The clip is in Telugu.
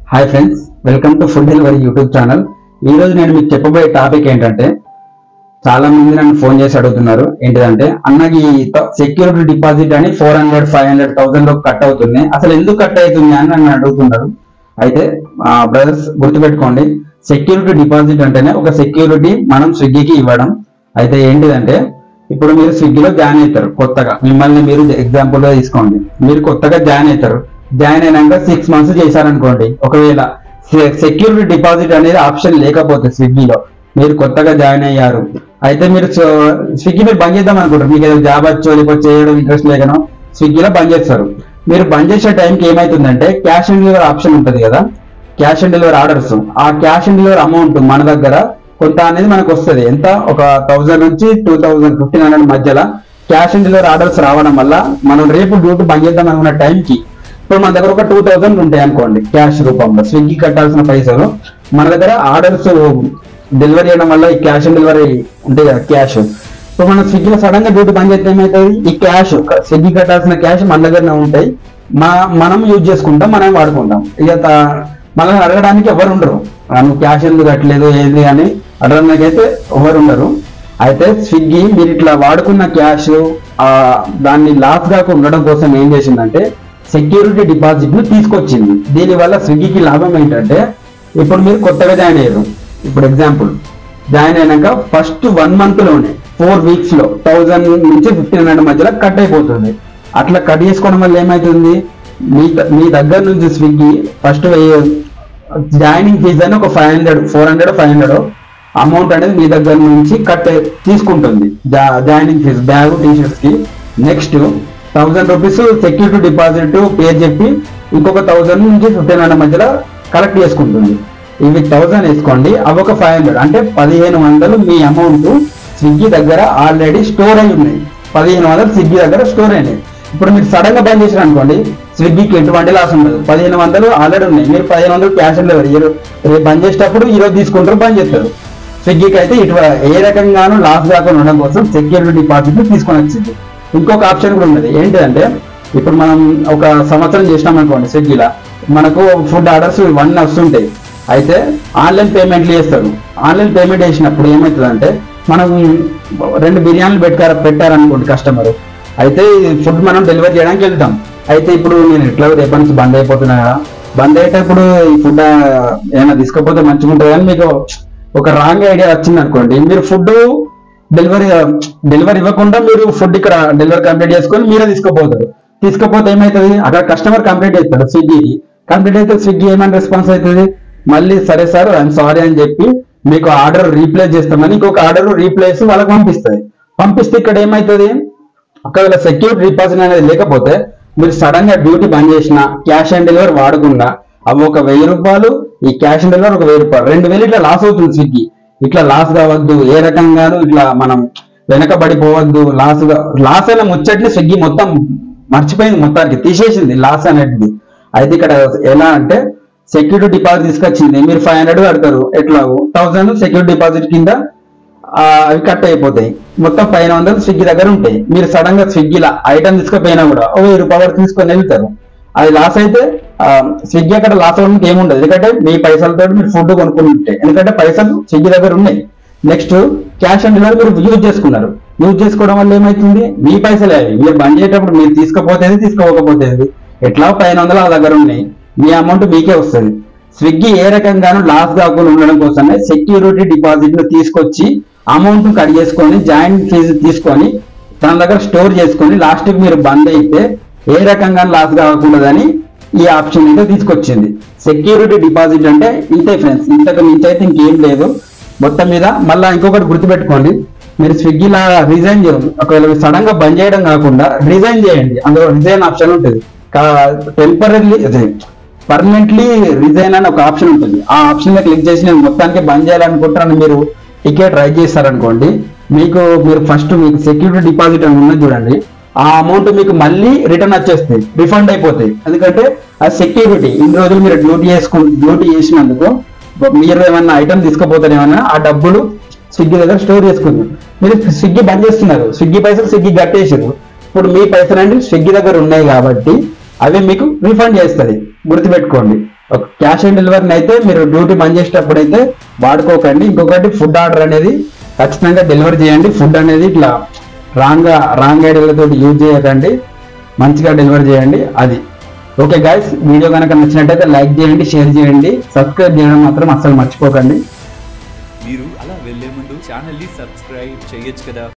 hi friends welcome to food delivery YouTube channel ఈ రోజు నేను మీకు చెప్పబోయే టాపిక్ ఏంటంటే చాలా మంది నన్ను ఫోన్ చేసి అడుగుతున్నారు ఏంటిదంటే అన్నకి సెక్యూరిటీ డిపాజిట్ అని four hundred five hundred thousand లో కట్ అవుతుంది అసలు ఎందుకు కట్ అవుతుంది అని నన్ను అడుగుతున్నారు అయితే బ్రదర్స్ గుర్తుపెట్టుకోండి సెక్యూరిటీ డిపాజిట్ అంటేనే ఒక సెక్యూరిటీ మనం స్విగ్గీకి ఇవ్వడం అయితే ఏంటిదంటే ఇప్పుడు మీరు స్విగ్గీలో జాయిన్ అవుతారు కొత్తగా మిమ్మల్ని మీరు ఎగ్జాంపుల్ గా తీసుకోండి మీరు కొత్తగా జాయిన్ అవుతారు జాయిన్ అయినాక సిక్స్ మంత్స్ చేశారనుకోండి ఒకవేళ సెక్యూరిటీ డిపాజిట్ అనేది ఆప్షన్ లేకపోతే స్విగ్గీలో మీరు కొత్తగా జాయిన్ అయ్యారు అయితే మీరు సో- స్విగ్గీ మీరు బంద్ చేద్దాం అనుకుంటారు మీకు ఏదో జాబ్ వచ్చో లేకపోతే చేయడం ఇంట్రెస్ట్ లేకనో స్విగ్గీలో బంద్ చేస్తారు మీరు బంద్ చేసే టైంకి ఏమైతుందంటే క్యాష్ ఆన్ డెలివరీ ఆప్షన్ ఉంటుంది కదా క్యాష్ ఆన్ డెలివరీ ఆర్డర్స్ ఆ క్యాష్ ఆన్ డెలివరీ అమౌంట్ మన దగ్గర కొంత అనేది మనకు వస్తుంది ఎంత ఒక థౌసండ్ నుంచి టూ థౌసండ్ ఫిఫ్టీన్ హండ్రెడ్ మధ్యలో క్యాష్ ఆన్ డెలివరీ ఆర్డర్స్ రావడం వల్ల మనం రేపు డ్యూటీ బంద్ చేద్దాం అనుకున్న టైంకి ఇప్పుడు మన దగ్గర ఒక టూ థౌసండ్ ఉంటాయి అనుకోండి క్యాష్ రూపంలో స్విగ్గీ కట్టాల్సిన పైసలు మన దగ్గర ఆర్డర్స్ డెలివరీ చేయడం వల్ల ఈ క్యాష్ ఆన్ డెలివరీ ఉంటాయి కదా క్యాష్ ఇప్పుడు మనం స్విగ్గీలో సడన్ గా డ్యూటీ బంద్ చేస్తే ఏమవుతుంది ఈ క్యాష్ స్విగ్గీ కట్టాల్సిన క్యాష్ మన దగ్గరనే ఉంటాయి మా మనం యూజ్ చేసుకుంటాం మనం వాడుకుంటాం ఇక త- మనల్ని అడగడానికి ఎవరు ఉండరు ఆ, నువ్వు క్యాష్ ఎందుకు కట్టలేదు ఏంది అని అడగడానికి అయితే ఎవరు ఉండరు అయితే స్విగ్గీ మీరు ఇట్లా వాడుకున్న క్యాష్ దాన్ని లాస్ కాకుండా ఉండడం కోసం ఏం చేసిందంటే సెక్యూరిటీ డిపాజిట్ ను తీసుకొచ్చింది దీనివల్ల స్విగ్గీకి లాభం ఏంటంటే ఇప్పుడు మీరు కొత్తగా జాయిన్ అయ్యారు ఇప్పుడు ఎగ్జాంపుల్ జాయిన్ అయినాక ఫస్ట్ వన్ మంత్ లోనే ఫోర్ వీక్స్ లో థౌజండ్ నుంచి ఫిఫ్టీన్ హండ్రెడ్ మధ్యలో కట్ అయిపోతుంది అట్లా కట్ చేసుకోవడం వల్ల ఏమైతుంది మీ మీ దగ్గర నుంచి స్విగ్గీ ఫస్ట్ జాయినింగ్ ఫీజు అని ఒక five hundred four hundred five hundred amount అనేది మీ దగ్గర నుంచి కట్ తీసుకుంటుంది joining fee bag T shirts కి next thousand rupees security deposit పేరు చెప్పి ఇంకొక థౌసండ్ నుంచి ఫిఫ్టీన్ హండ్రెడ్ మధ్యలో కలెక్ట్ చేసుకుంటుంది ఇవి థౌసండ్ వేసుకోండి అవి ఒక ఫైవ్ హండ్రెడ్ అంటే పదిహేను వందలు మీ అమౌంట్ స్విగ్గీ దగ్గర ఆల్రెడీ స్టోర్ అయి ఉన్నాయి పదిహేను వందలు స్విగ్గీ దగ్గర స్టోర్ అయినాయి ఇప్పుడు మీరు సడన్ గా బంద్ చేశారు అనుకోండి స్విగ్గీకి ఎటువంటి లాస్ ఉండదు పదిహేను వందలు ఆల్రెడీ ఉన్నాయి మీరు పదిహేను వందలు క్యాష్ డెలివరీ రేపు బంద్ చేసేటప్పుడు ఈ రోజు తీసుకుంటారు బంద్ చేస్తారు స్విగ్గీకి అయితే ఇటు ఏ రకంగానూ లాస్ కాకుండా ఉండడం కోసం సెక్యూరిటీ డిపాజిట్ తీసుకొని వచ్చింది ఇంకొక ఆప్షన్ కూడా ఉన్నది ఏంటిదంటే ఇప్పుడు మనం ఒక సంవత్సరం చేసినాం అనుకోండి స్విగ్గీలో మనకు ఫుడ్ ఆర్డర్స్ వన్ వస్తుంటాయి అయితే ఆన్లైన్ పేమెంట్లు చేస్తారు ఆన్లైన్ పేమెంట్ చేసినప్పుడు ఏమవుతుందంటే మనం రెండు బిర్యానీలు పెట్టారు పెట్టారనుకోండి కస్టమర్ అయితే ఫుడ్ మనం డెలివరీ చేయడానికి వెళ్తాం అయితే ఇప్పుడు నేను ఎట్లా రేపటి నుంచి బంద్ అయిపోతున్నా కదా బంద్ అయ్యేటప్పుడు ఈ ఫుడ్ ఏమైనా తీసుకపోతే మంచిగా ఉంటుంది కానీ మీకు ఒక రాంగ్ ఐడియా వచ్చింది అనుకోండి మీరు ఫుడ్ డెలివరీ డెలివరీ ఇవ్వకుండా మీరు ఫుడ్ ఇక్కడ డెలివరీ కంప్లీట్ చేసుకొని మీరే తీసుకుపోతారు తీసుకపోతే ఏమవుతుంది అక్కడ కస్టమర్ కంప్లీట్ అవుతాడు స్విగ్గీకి కంప్లీట్ అయితే స్విగ్గీ ఏమైనా రెస్పాన్స్ అవుతుంది మళ్ళీ సరే సార్ ఐఎమ్ సారీ అని చెప్పి మీకు ఆర్డర్ రీప్లేస్ చేస్తామని ఇంకొక ఆర్డర్ రీప్లేస్ వాళ్ళకి పంపిస్తుంది పంపిస్తే ఇక్కడ ఏమవుతుంది ఒకవేళ సెక్యూరిటీ డిపాజిట్ అనేది లేకపోతే మీరు సడన్ గా డ్యూటీ బంద్ చేసిన క్యాష్ ఆన్ డెలివరీ వాడకుండా అవి ఒక వెయ్యి రూపాయలు ఈ క్యాష్ ఆన్ డెలివరీ ఒక వెయ్యి రూపాయలు రెండు వేలు ఇట్లా లాస్ అవుతుంది స్విగ్గీ ఇట్లా లాస్ కావద్దు ఏ రకంగానూ ఇట్లా మనం వెనకబడిపోవద్దు లాస్ లాస్ అయిన ముచ్చట్ని స్విగ్గీ మొత్తం మర్చిపోయింది మొత్తానికి తీసేసింది లాస్ అనేది అయితే ఇక్కడ ఎలా అంటే సెక్యూరిటీ డిపాజిట్ తీసుకొచ్చింది మీరు ఫైవ్ హండ్రెడ్ కడతారు ఎట్లా థౌసండ్ సెక్యూరిటీ డిపాజిట్ కింద ఆ, అవి కట్ అయిపోతాయి మొత్తం పైన వందలు స్విగ్గీ దగ్గర ఉంటాయి మీరు సడన్ గా స్విగ్గీలో ఐటమ్ తీసుకుపోయినా కూడా ఓ వెయ్యి రూపాయలు వరకు తీసుకొని వెళ్తారు అది లాస్ అయితే ఆ, స్విగ్గీ అక్కడ లాస్ అవ్వడానికి ఏముండదు ఎందుకంటే మీ పైసలతో మీరు ఫుడ్ కొనుక్కుని ఉంటే ఎందుకంటే పైసలు స్విగ్గీ దగ్గర ఉన్నాయి నెక్స్ట్ క్యాష్ ఆన్ డెలివరీ మీరు యూజ్ చేసుకున్నారు యూజ్ చేసుకోవడం వల్ల ఏమైతుంది మీ పైసలే అవి మీరు బంద్ చేసేటప్పుడు మీరు తీసుకోపోతేది తీసుకోకపోతేది ఎట్లా పైన వందలు ఆ దగ్గర ఉన్నాయి మీ అమౌంట్ మీకే వస్తుంది స్విగ్గీ ఏ రకంగానూ లాస్ కాకుండా ఉండడం కోసమే సెక్యూరిటీ డిపాజిట్ ను తీసుకొచ్చి అమౌంట్ కట్ చేసుకొని జాయింట్ ఫీజు తీసుకొని తన దగ్గర స్టోర్ చేసుకొని లాస్ట్ కి మీరు బంద్ అయితే ఏ రకంగా లాస్ కాకూడదని ఈ ఆప్షన్ అయితే తీసుకొచ్చింది సెక్యూరిటీ డిపాజిట్ అంటే ఇంతే ఫ్రెండ్స్ ఇంతకు మించి అయితే ఇంకేం లేదు మొత్తం మీద మళ్ళీ ఇంకొకటి గుర్తుపెట్టుకోండి మీరు స్విగ్గీలా రిజైన్ చేయండి ఒకవేళ సడన్ గా బంద్ చేయడం కాకుండా రిజైన్ చేయండి అందులో రిజైన్ ఆప్షన్ ఉంటుంది టెంపరీ పర్మనెంట్లీ రిజైన్ అని ఒక ఆప్షన్ ఉంటుంది ఆ ఆప్షన్ లో క్లిక్ చేసి నేను మొత్తానికి బంద్ చేయాలనుకుంటున్నాను మీరు టికెట్ రైట్ చేస్తారనుకోండి మీకు మీరు ఫస్ట్ మీకు సెక్యూరిటీ డిపాజిట్ అని ఉన్నది చూడండి ఆ అమౌంట్ మీకు మళ్ళీ రిటర్న్ వచ్చేస్తాయి రిఫండ్ అయిపోతాయి ఎందుకంటే ఆ సెక్యూరిటీ ఇన్ని రోజులు మీరు డ్యూటీ చేసుకు డ్యూటీ చేసినందుకు మీరు ఏమన్నా ఐటమ్ తీసుకుపోతారేమన్నా ఆ డబ్బులు స్విగ్గీ దగ్గర స్టోర్ చేసుకుంది మీరు స్విగ్గీ బంద్ చేస్తున్నారు స్విగ్గీ పైసలు స్విగ్గీ కట్టేసారు ఇప్పుడు మీ పైసలు అంటే స్విగ్గీ దగ్గర ఉన్నాయి కాబట్టి అవి మీకు రిఫండ్ చేస్తుంది గుర్తుపెట్టుకోండి ఒక క్యాష్ ఆన్ డెలివరీని అయితే మీరు డ్యూటీ బంద్ చేసేటప్పుడు అయితే వాడుకోకండి ఇంకొకటి ఫుడ్ ఆర్డర్ అనేది ఖచ్చితంగా డెలివరీ చేయండి ఫుడ్ అనేది ఇట్లా రాంగ్ రాంగ్ ఐడియాలతో యూజ్ చేయకండి మంచిగా డెలివరీ చేయండి అది ఓకే గాయస్ వీడియో కనుక నచ్చినట్టయితే లైక్ చేయండి షేర్ చేయండి సబ్స్క్రైబ్ చేయడం మాత్రం అస్సలు మర్చిపోకండి మీరు అలా వెళ్లే ముందు ఛానల్ ని సబ్స్క్రైబ్ చేయొచ్చు కదా